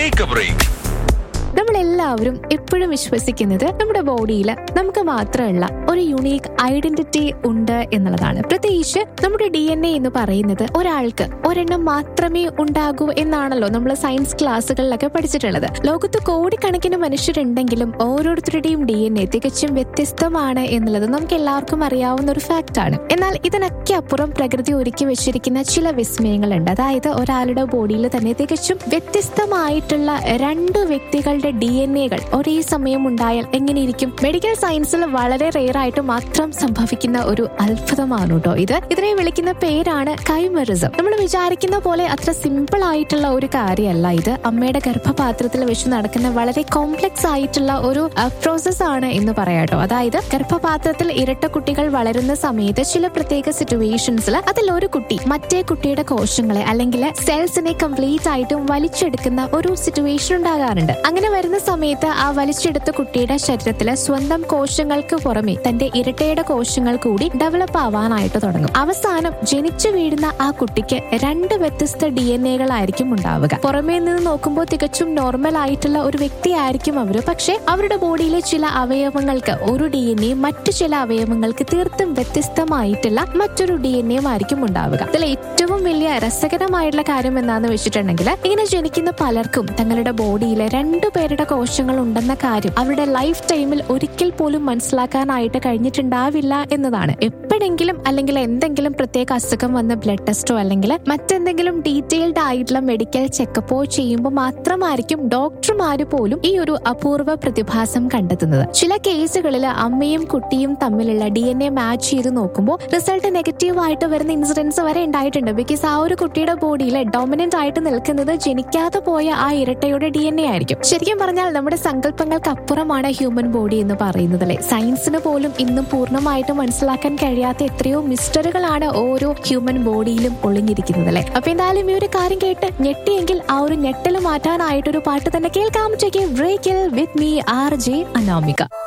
take A break നമ്മളെല്ലാവരും എപ്പോഴും വിശ്വസിക്കുന്നത് നമ്മുടെ ബോഡിയിൽ നമുക്ക് മാത്രമുള്ള ഒരു യുണീക്ക് ഐഡന്റിറ്റി ഉണ്ട് എന്നുള്ളതാണ് പ്രത്യേകിച്ച് നമ്മുടെ ഡി എൻ എ എന്ന് പറയുന്നത് ഒരാൾക്ക് ഒരെണ്ണം മാത്രമേ ഉണ്ടാകൂ എന്നാണല്ലോ നമ്മൾ സയൻസ് ക്ലാസ്സുകളിലൊക്കെ പഠിച്ചിട്ടുള്ളത് ലോകത്ത് കോടിക്കണക്കിന് മനുഷ്യരുണ്ടെങ്കിലും ഓരോരുത്തരുടെയും ഡി എൻ എ തികച്ചും വ്യത്യസ്തമാണ് എന്നുള്ളത് നമുക്ക് എല്ലാവർക്കും അറിയാവുന്ന ഒരു ഫാക്റ്റ് ആണ് എന്നാൽ ഇതിനൊക്കെ അപ്പുറം പ്രകൃതി ഒരുക്കി വെച്ചിരിക്കുന്ന ചില വിസ്മയങ്ങളുണ്ട് അതായത് ഒരാളുടെ ബോഡിയിൽ തന്നെ തികച്ചും വ്യത്യസ്തമായിട്ടുള്ള രണ്ട് വ്യക്തികളുടെ ഡി എൻ എകൾ ഒരേ സമയം ഉണ്ടായാൽ എങ്ങനെയിരിക്കും മെഡിക്കൽ സയൻസിൽ വളരെ റെയർ ആയിട്ട് മാത്രം സംഭവിക്കുന്ന ഒരു അത്ഭുതമാണ് കേട്ടോ ഇത് ഇതിനെ വിളിക്കുന്ന പേരാണ് കൈമറിസം നമ്മൾ വിചാരിക്കുന്ന പോലെ അത്ര സിമ്പിൾ ആയിട്ടുള്ള ഒരു കാര്യമല്ല ഇത് അമ്മയുടെ ഗർഭപാത്രത്തിൽ വെച്ച് നടക്കുന്ന വളരെ കോംപ്ലക്സ് ആയിട്ടുള്ള ഒരു പ്രോസസ് ആണ് എന്ന് പറയാട്ടോ അതായത് ഗർഭപാത്രത്തിൽ ഇരട്ട കുട്ടികൾ വളരുന്ന സമയത്ത് ചില പ്രത്യേക സിറ്റുവേഷൻസിൽ അതിൽ ഒരു കുട്ടി മറ്റേ കുട്ടിയുടെ കോശങ്ങളെ അല്ലെങ്കിൽ സെൽസിനെ കംപ്ലീറ്റ് ആയിട്ടും വലിച്ചെടുക്കുന്ന ഒരു സിറ്റുവേഷൻ ഉണ്ടാകാറുണ്ട് അങ്ങനെ വരുന്ന സമയത്ത് ആ വലിച്ചെടുത്ത കുട്ടിയുടെ ശരീരത്തിലെ സ്വന്തം കോശങ്ങൾക്ക് പുറമെ തന്റെ ഇരട്ടയുടെ കോശങ്ങൾ കൂടി ഡെവലപ്പ് ആവാനായിട്ട് തുടങ്ങും അവസാനം ജനിച്ചു വീഴുന്ന ആ കുട്ടിക്ക് രണ്ട് വ്യത്യസ്ത ഡി എൻ എകളായിരിക്കും ഉണ്ടാവുക പുറമേ നിന്ന് നോക്കുമ്പോൾ തികച്ചും നോർമൽ ആയിട്ടുള്ള ഒരു വ്യക്തിയായിരിക്കും അവര് പക്ഷെ അവരുടെ ബോഡിയിലെ ചില അവയവങ്ങൾക്ക് ഒരു ഡി എൻ എ മറ്റു ചില അവയവങ്ങൾക്ക് തീർത്തും വ്യത്യസ്തമായിട്ടുള്ള മറ്റൊരു ഡി എൻ എയും ആയിരിക്കും ഉണ്ടാവുക ഇതിൽ ഏറ്റവും വലിയ രസകരമായിട്ടുള്ള കാര്യം എന്താന്ന് വെച്ചിട്ടുണ്ടെങ്കിൽ ഇങ്ങനെ ജനിക്കുന്ന പലർക്കും തങ്ങളുടെ ബോഡിയിലെ രണ്ടു പേരുടെ കോശങ്ങൾ ഉണ്ടെന്ന കാര്യം അവരുടെ ലൈഫ് ടൈമിൽ ഒരിക്കൽ പോലും മനസ്സിലാക്കാനായിട്ട് കഴിഞ്ഞിട്ടുണ്ടാവില്ല എന്നതാണ് എപ്പോഴെങ്കിലും അല്ലെങ്കിൽ എന്തെങ്കിലും പ്രത്യേക അസുഖം വന്ന ബ്ലഡ് ടെസ്റ്റോ അല്ലെങ്കിൽ മറ്റെന്തെങ്കിലും ഡീറ്റെയിൽഡ് ആയിട്ടുള്ള മെഡിക്കൽ ചെക്കപ്പോ ചെയ്യുമ്പോൾ മാത്രമായിരിക്കും ഡോക്ടർമാര് പോലും ഈ ഒരു അപൂർവ പ്രതിഭാസം കണ്ടെത്തുന്നത് ചില കേസുകളിൽ അമ്മയും കുട്ടിയും തമ്മിലുള്ള ഡി എൻ എ മാച്ച് ചെയ്ത് നോക്കുമ്പോൾ റിസൾട്ട് നെഗറ്റീവ് ആയിട്ട് വരുന്ന ഇൻസിഡൻസ് വരെ ഉണ്ടായിട്ടുണ്ട് ബിക്കോസ് ആ ഒരു കുട്ടിയുടെ ബോഡിയിൽ ഡോമിനന്റ് ആയിട്ട് നിൽക്കുന്നത് ജനിക്കാതെ പോയ ആ ഇരട്ടയുടെ ഡി എൻ എ ആയിരിക്കും ശരിക്കും പറഞ്ഞാൽ നമ്മുടെ സങ്കല്പങ്ങൾക്ക് അപ്പുറമാണ് ഹ്യൂമൻ ബോഡി എന്ന് പറയുന്നത് അല്ലെ സയൻസിന് പോലും ഇന്നും പൂർണ്ണമായിട്ട് മനസ്സിലാക്കാൻ കഴിയാത്ത എത്രയോ മിസ്റ്ററുകളാണ് ഓരോ ഹ്യൂമൻ ബോഡിയിലും ഒളിഞ്ഞിരിക്കുന്നത് അല്ലെ അപ്പൊ എന്തായാലും ഈ ഒരു കാര്യം കേട്ട് ഞെട്ടിയെങ്കിൽ ആ ഒരു ഞെട്ടൽ മാറ്റാനായിട്ടൊരു പാട്ട് തന്നെ കേൾക്കാം ബ്രേക്കിൽ with me R J Anamika